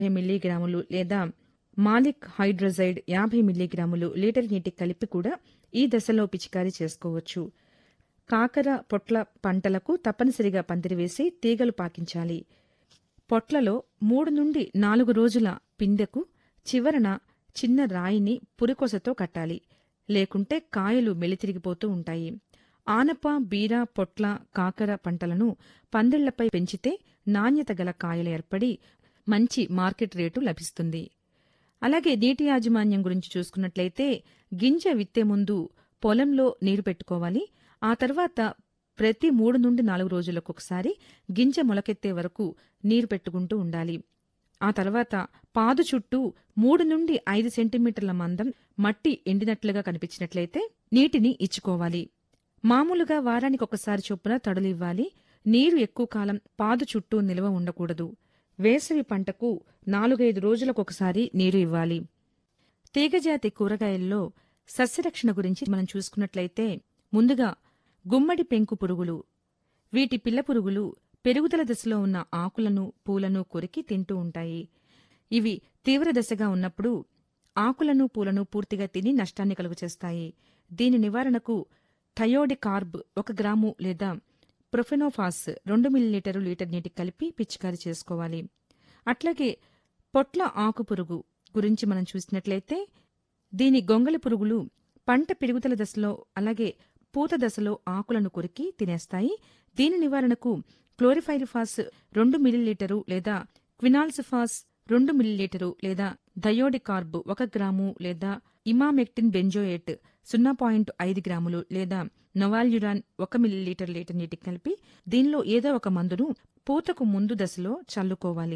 మిల్లీగ్రాములు లేదా మాలిక్ హైడ్రోజైడ్ యాభై మిల్లీగ్రాములు లీటర్ నీటికి కలిపి కూడా ఈ దశలో పిచికారీ చేసుకోవచ్చు కాకర పొట్ల పంటలకు తప్పనిసరిగా పందిరివేసి తీగలు పాకించాలి పొట్లలో మూడు నుండి నాలుగు రోజుల పిందెకు చివరన చిన్న రాయిని పురికొసతో కట్టాలి లేకుంటే కాయలు మెలితిరిగిపోతూ ఉంటాయి ఆనప బీర పొట్ల కాకర పంటలను పందిళ్లపై పెంచితే నాణ్యత గల కాయలు ఏర్పడి మంచి మార్కెట్ రేటు లభిస్తుంది అలాగే నీటి యాజమాన్యం గురించి చూసుకున్నట్లయితే గింజ విత్తే ముందు పొలంలో నీరు పెట్టుకోవాలి ఆ తర్వాత ప్రతి మూడు నుండి నాలుగు రోజులకు ఒకసారి గింజ మొలకెత్తే వరకు నీరు పెట్టుకుంటూ ఉండాలి ఆ తర్వాత పాదు చుట్టూ మూడు నుండి ఐదు సెంటీమీటర్ల మందం మట్టి ఎండినట్లుగా కనిపించినట్లయితే నీటిని ఇచ్చుకోవాలి మామూలుగా వారానికి ఒకసారి చొప్పున తడులు ఇవ్వాలి నీరు ఎక్కువ కాలం పాదు చుట్టూ నిల్వ ఉండకూడదు వేసవి పంటకు నాలుగైదు రోజులకు ఒకసారి నీరు ఇవ్వాలి తీగజాతి కూరగాయల్లో సస్యరక్షణ గురించి మనం చూసుకున్నట్లయితే ముందుగా గుమ్మడి పెంకు పురుగులు వీటి పిల్ల పురుగులు పెరుగుదల దశలో ఉన్న ఆకులను పూలను కొరికి తింటూ ఉంటాయి ఇవి తీవ్ర దశగా ఉన్నప్పుడు ఆకులను పూలను పూర్తిగా తిని నష్టాన్ని కలుగచేస్తాయి దీని నివారణకు థయోడికార్బ్ ఒక గ్రాము లేదా ప్రొఫెనోఫాస్ రెండు మిల్లీలీటరు లీటర్ నీటికి కలిపి పిచికారీ చేసుకోవాలి అట్లాగే పొట్ల ఆకు పురుగు గురించి మనం చూసినట్లయితే దీని గొంగళి పురుగులు పంట పెరుగుదల దశలో అలాగే పూత దశలో ఆకులను కొరికి తినేస్తాయి దీని నివారణకు క్లోరిఫైరిఫాస్ రెండు మిల్లీలీటరు లేదా క్వినాల్సిఫాస్ రెండు మిల్లీలీటరు లేదా థయోడికార్బ్ ఒక గ్రాము లేదా ఇమామెక్టిన్ బెంజోయేట్ సున్నా పాయింట్ ఐదు గ్రాములు లేదా నొవాల్యురాన్ ఒక మిల్లీలీటర్ లీటర్ నీటికి కలిపి దీనిలో ఏదో ఒక మందును పూతకు ముందు దశలో చల్లుకోవాలి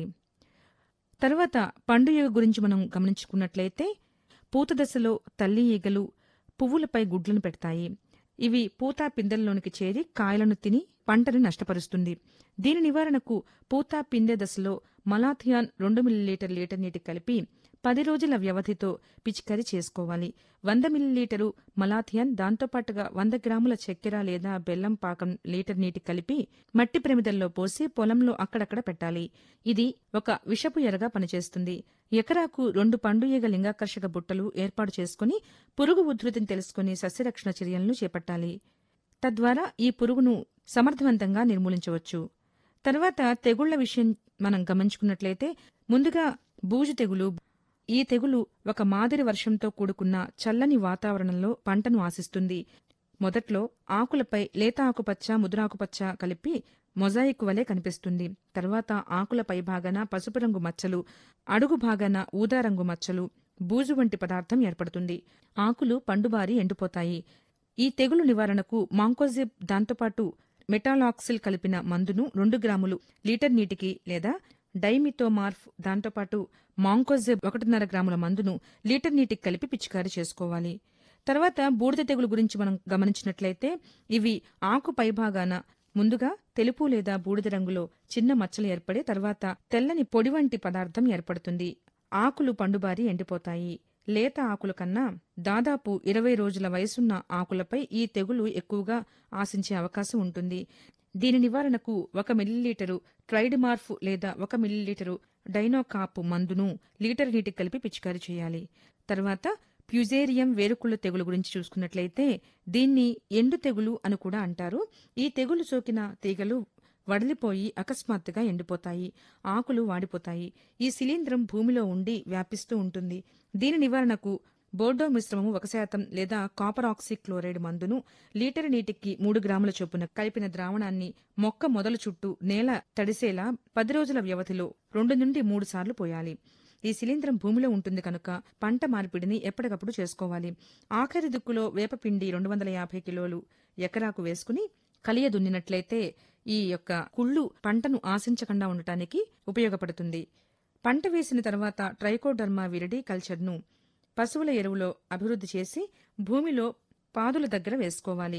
తర్వాత పండు ఈగ గురించి మనం గమనించుకున్నట్లయితే పూత దశలో తల్లి ఈగలు పువ్వులపై గుడ్లను పెడతాయి ఇవి పూత పిందెల్లోనికి చేరి కాయలను తిని పంటను నష్టపరుస్తుంది దీని నివారణకు పూత పిందె దశలో మలాథియాన్ రెండు మిల్లీలీటర్ లీటర్ నీటికి కలిపి పది రోజుల వ్యవధితో పిచికారీ చేసుకోవాలి వంద మిల్లీలీటరు మలాథియాన్ దాంతోపాటుగా వంద గ్రాముల చక్కెర లేదా బెల్లం పాకం లీటర్ నీటి కలిపి మట్టి ప్రమిదల్లో పోసి పొలంలో అక్కడక్కడ పెట్టాలి ఇది ఒక విషపు ఎరగా పనిచేస్తుంది ఎకరాకు రెండు పండు ఈగ లింగాకర్షక బుట్టలు ఏర్పాటు చేసుకుని పురుగు ఉధృతిని తెలుసుకుని సస్యరక్షణ చర్యలను చేపట్టాలి తద్వారా ఈ పురుగును సమర్థవంతంగా నిర్మూలించవచ్చు తర్వాత తెగుళ్ల విషయం మనం గమనించుకున్నట్లయితే ముందుగా బూజు తెగులు ఈ తెగులు ఒక మాదిరి వర్షంతో కూడుకున్న చల్లని వాతావరణంలో పంటను ఆశిస్తుంది మొదట్లో ఆకులపై లేత ఆకుపచ్చ ముదురాకుపచ్చ కలిపి మొజాయిక్ వలె కనిపిస్తుంది తర్వాత ఆకుల పైభాగాన పసుపు రంగు మచ్చలు అడుగు భాగాన ఊదా రంగు మచ్చలు బూజు వంటి పదార్థం ఏర్పడుతుంది ఆకులు పండుబారి ఎండిపోతాయి ఈ తెగులు నివారణకు మాంకోజిబ్ దాంతోపాటు మెటాలాక్సిల్ కలిపిన మందును రెండు గ్రాములు లీటర్ నీటికి లేదా డైమితోమార్ఫ్ దాంతోపాటు మాంకోజెబ్ ఒకటిన్నర గ్రాముల మందును లీటర్ నీటికి కలిపి పిచికారీ చేసుకోవాలి తర్వాత బూడిద తెగులు గురించి మనం గమనించినట్లయితే ఇవి ఆకు పైభాగాన ముందుగా తెలుపు లేదా బూడిద రంగులో చిన్న మచ్చలు ఏర్పడి తర్వాత తెల్లని పొడి వంటి పదార్థం ఏర్పడుతుంది ఆకులు పండుబారి ఎండిపోతాయి లేత ఆకుల కన్నా దాదాపు ఇరవై రోజుల వయసున్న ఆకులపై ఈ తెగులు ఎక్కువగా ఆశించే అవకాశం ఉంటుంది దీని నివారణకు ఒక మిల్లీలీటరు ట్రైడ్మార్ఫ్ లేదా ఒక మిల్లీలీటరు డైనోకాప్ మందును లీటర్ నీటికి కలిపి పిచికారీ చేయాలి తర్వాత ప్యుజేరియం వేరుకుళ్ళు తెగులు గురించి చూసుకున్నట్లయితే దీన్ని ఎండు తెగులు అని కూడా అంటారు ఈ తెగులు సోకిన తీగలు వడలిపోయి అకస్మాత్తుగా ఎండిపోతాయి ఆకులు వాడిపోతాయి ఈ శిలీంధ్రం భూమిలో ఉండి వ్యాపిస్తూ ఉంటుంది దీని నివారణకు బోర్డో మిశ్రమము ఒక శాతం లేదా కాపర్ ఆక్సీ క్లోరైడ్ మందును లీటర్ నీటికి మూడు గ్రాముల చొప్పున కలిపిన ద్రావణాన్ని మొక్క మొదలు చుట్టూ నేల తడిసేలా పది రోజుల వ్యవధిలో రెండు నుండి మూడు సార్లు పోయాలి ఈ శిలీంధ్రం భూమిలో ఉంటుంది కనుక పంట మార్పిడిని ఎప్పటికప్పుడు చేసుకోవాలి ఆఖరి దిక్కులో వేపపిండి రెండు వందల యాభై కిలోలు ఎకరాకు వేసుకుని కలియ దున్నినట్లయితే ఈ యొక్క కుళ్ళు పంటను ఆశించకుండా ఉండటానికి ఉపయోగపడుతుంది పంట వేసిన తర్వాత ట్రైకోడర్మా విరిడి కల్చర్ను పశువుల ఎరువులో అభివృద్ధి చేసి భూమిలో పాదుల దగ్గర వేసుకోవాలి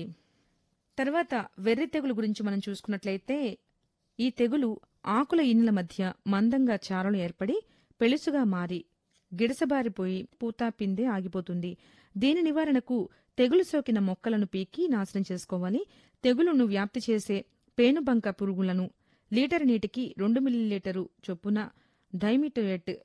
తర్వాత వెర్రి తెగులు గురించి మనం చూసుకున్నట్లయితే ఈ తెగులు ఆకుల ఇన్నెల మధ్య మందంగా చారలు ఏర్పడి పెళుసుగా మారి గిడసబారిపోయి పూత పిందె ఆగిపోతుంది దీని నివారణకు తెగులు సోకిన మొక్కలను పీకి నాశనం చేసుకోవాలి తెగులును వ్యాప్తి చేసే పేనుబంక పురుగులను లీటర్ నీటికి రెండు మిల్లీలీటరు చొప్పున డైమిటోయేట్